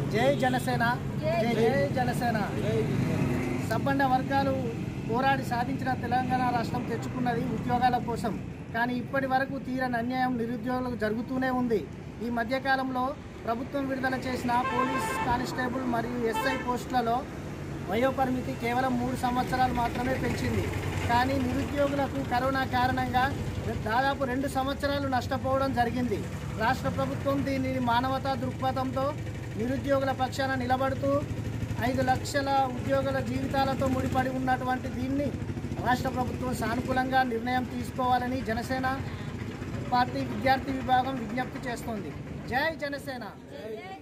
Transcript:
జై జనసేన జై జై జనసేన సబ్బండ వర్గాలు పోరాడి సాధించిన తెలంగాణ రాష్ట్రం తెచ్చుకున్నది ఉద్యోగాల కోసం కానీ ఇప్పటి వరకు తీరని అన్యాయం నిరుద్యోగులకు జరుగుతూనే ఉంది ఈ మధ్యకాలంలో ప్రభుత్వం విడుదల చేసిన పోలీస్ కానిస్టేబుల్ మరియు ఎస్ఐ పోస్టులలో వయోపరిమితి కేవలం మూడు సంవత్సరాలు మాత్రమే పెంచింది కానీ నిరుద్యోగులకు కరోనా కారణంగా దాదాపు రెండు సంవత్సరాలు నష్టపోవడం జరిగింది రాష్ట్ర ప్రభుత్వం దీనిని మానవతా దృక్పథంతో నిరుద్యోగుల పక్షాన నిలబడుతూ ఐదు లక్షల ఉద్యోగుల జీవితాలతో ముడిపడి ఉన్నటువంటి దీన్ని రాష్ట్ర ప్రభుత్వం సానుకూలంగా నిర్ణయం తీసుకోవాలని జనసేన పార్టీ విద్యార్థి విభాగం విజ్ఞప్తి చేస్తోంది జై జనసేన